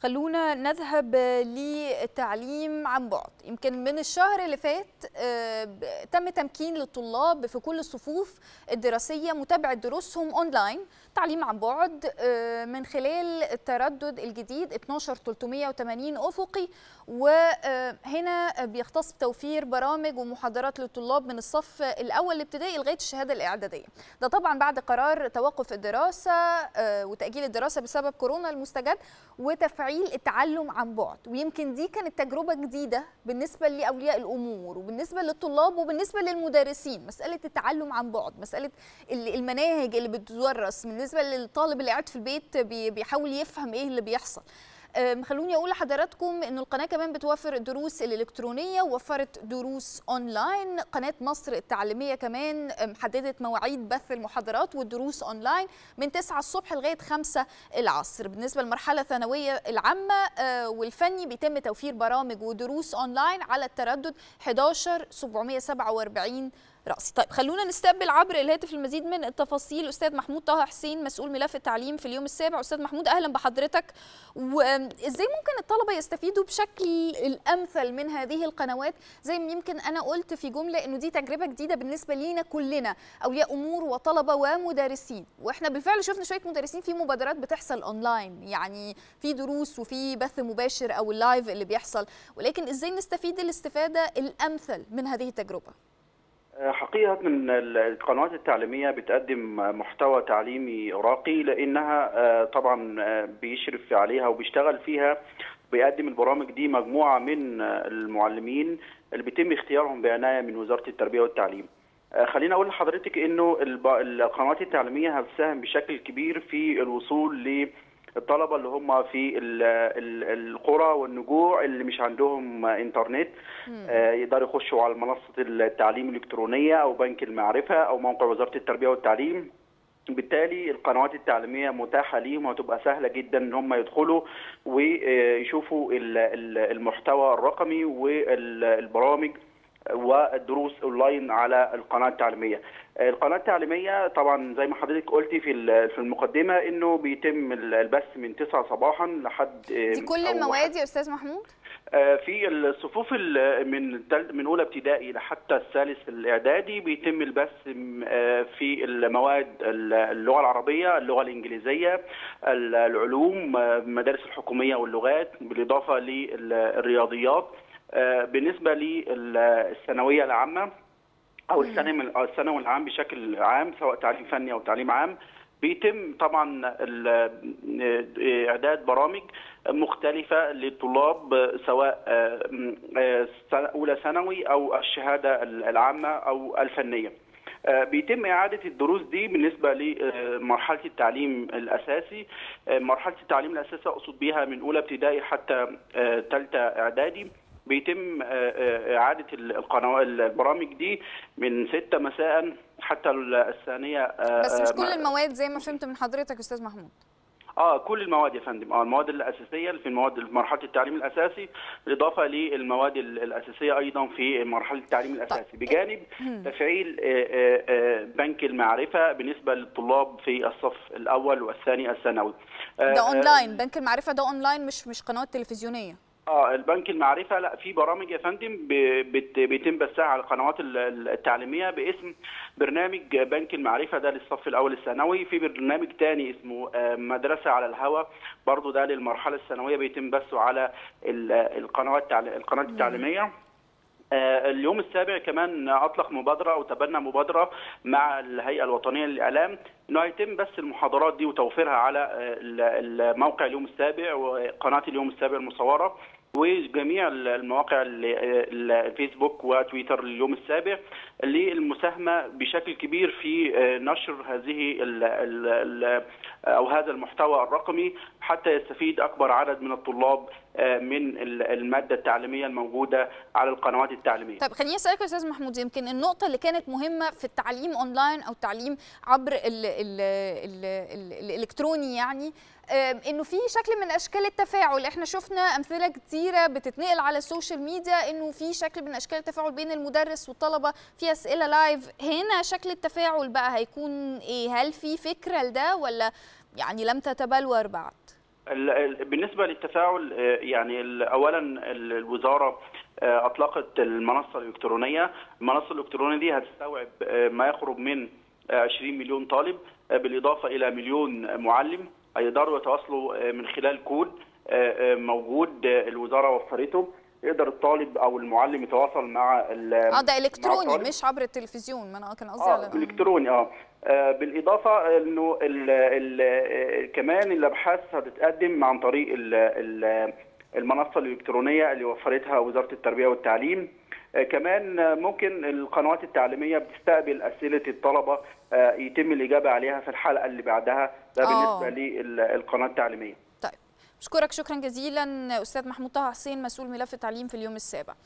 خلونا نذهب للتعليم عن بعد يمكن من الشهر اللي فات تم تمكين للطلاب في كل الصفوف الدراسية متابعة دروسهم أونلاين تعليم عن بعد من خلال التردد الجديد 12380 أفقي وهنا بيختص بتوفير برامج ومحاضرات للطلاب من الصف الأول الابتدائي لغاية الشهادة الإعدادية ده طبعا بعد قرار توقف الدراسة وتأجيل الدراسة بسبب كورونا المستجد وتفعيل التعلم عن بعد ويمكن دي كانت تجربة جديدة بالنسبة لأولياء الأمور وبالنسبة للطلاب وبالنسبة للمدرسين مسألة التعلم عن بعد مسألة المناهج اللي بتدرس بالنسبة للطالب اللي قاعد في البيت بيحاول يفهم ايه اللي بيحصل خلوني اقول لحضراتكم ان القناه كمان بتوفر الدروس الالكترونيه ووفرت دروس اونلاين قناه مصر التعليميه كمان محددت مواعيد بث المحاضرات والدروس اونلاين من 9 الصبح لغايه 5 العصر بالنسبه للمرحله الثانويه العامه والفني بيتم توفير برامج ودروس اونلاين على التردد 11 747 رأسي طيب خلونا نستقبل عبر الهاتف المزيد من التفاصيل أستاذ محمود طه حسين مسؤول ملف التعليم في اليوم السابع أستاذ محمود أهلا بحضرتك وإزاي ممكن الطلبة يستفيدوا بشكل الأمثل من هذه القنوات زي ما يمكن أنا قلت في جملة إنه دي تجربة جديدة بالنسبة لينا كلنا أولياء أمور وطلبة ومدرسين وإحنا بالفعل شفنا شوية مدرسين في مبادرات بتحصل أونلاين يعني في دروس وفي بث مباشر أو اللايف اللي بيحصل ولكن إزاي نستفيد الاستفادة الأمثل من هذه التجربة حقيقة من القنوات التعليمية بتقدم محتوى تعليمي راقي لأنها طبعا بيشرف عليها وبيشتغل فيها بيقدم البرامج دي مجموعة من المعلمين اللي بيتم اختيارهم بعناية من وزارة التربية والتعليم خلينا أقول لحضرتك إنه القنوات التعليمية هتساهم بشكل كبير في الوصول ل الطلبه اللي هم في ال ال القرى والنجوع اللي مش عندهم انترنت آه يقدروا يخشوا على منصه التعليم الالكترونيه او بنك المعرفه او موقع وزاره التربيه والتعليم بالتالي القنوات التعليميه متاحه ليهم وهتبقى سهله جدا ان هم يدخلوا ويشوفوا المحتوى الرقمي والبرامج والدروس اونلاين على القناه التعليميه. القناه التعليميه طبعا زي ما حضرتك قلتي في في المقدمه انه بيتم البث من 9 صباحا لحد دي كل المواد يا استاذ محمود؟ في الصفوف من من اولى ابتدائي لحتى الثالث الاعدادي بيتم البث في المواد اللغه العربيه، اللغه الانجليزيه، العلوم، المدارس الحكوميه واللغات بالاضافه للرياضيات. بالنسبه للثانويه العامه او الثانوي الثانوي العام بشكل عام سواء تعليم فني او تعليم عام بيتم طبعا اعداد برامج مختلفه للطلاب سواء اولى ثانوي او الشهاده العامه او الفنيه. بيتم إعادة الدروس دي بالنسبة لمرحلة التعليم الأساسي مرحلة التعليم الأساسي أقصد بيها من أولى ابتدائي حتى ثالثة إعدادي بيتم إعادة القنوات البرامج دي من 6 مساء حتى الثانية بس مش كل المواد زي ما فهمت من حضرتك أستاذ محمود اه كل المواد يا فندم اه المواد الاساسيه في المواد مرحله التعليم الاساسي بالاضافه للمواد الاساسيه ايضا في مرحله التعليم الاساسي طيب. بجانب تفعيل بنك المعرفه بالنسبه للطلاب في الصف الاول والثاني الثانوي ده اونلاين بنك المعرفه ده اونلاين مش مش قنوات تلفزيونيه اه البنك المعرفه لا في برامج يا فندم بيتم بثها على القنوات التعليميه باسم برنامج بنك المعرفه ده للصف الاول الثانوي في برنامج ثاني اسمه مدرسه على الهواء برضه ده للمرحله الثانويه بيتم بثه على القنوات القناه التعليميه اليوم السابع كمان اطلق مبادره او تبنى مبادره مع الهيئه الوطنيه للاعلام انه هيتم بث المحاضرات دي وتوفيرها على موقع اليوم السابع وقناه اليوم السابع المصوره وجميع المواقع الفيسبوك وتويتر اليوم السابع للمساهمه بشكل كبير في نشر هذه ال ال او هذا المحتوى الرقمي حتى يستفيد اكبر عدد من الطلاب من الماده التعليميه الموجوده على القنوات التعليميه. طيب خليني اسالك يا استاذ محمود يمكن النقطه اللي كانت مهمه في التعليم اونلاين او التعليم عبر ال ال ال ال الالكتروني يعني انه في شكل من اشكال التفاعل احنا شفنا امثله كتيره بتتنقل على السوشيال ميديا انه في شكل من اشكال التفاعل بين المدرس والطلبه في اسئله لايف هنا شكل التفاعل بقى هيكون ايه هل في فكره لده ولا يعني لم تتبلور بعد بالنسبه للتفاعل يعني اولا الوزاره اطلقت المنصه الالكترونيه، المنصه الالكترونيه دي هتستوعب ما يقرب من 20 مليون طالب بالاضافه الى مليون معلم هيقدروا يتواصلوا من خلال كود موجود الوزاره وفرته يقدر الطالب او المعلم يتواصل مع اه ده الكتروني مش عبر التلفزيون ما انا كان قصدي آه على الكتروني اه بالاضافه انه ال ال كمان الابحاث هتتقدم عن طريق ال ال المنصه الالكترونيه اللي وفرتها وزاره التربيه والتعليم كمان ممكن القنوات التعليميه بتستقبل اسئله الطلبه يتم الاجابه عليها في الحلقه اللي بعدها ده بالنسبه للقناه التعليميه طيب اشكرك شكرا جزيلا استاذ محمود طه حسين مسؤول ملف التعليم في اليوم السابع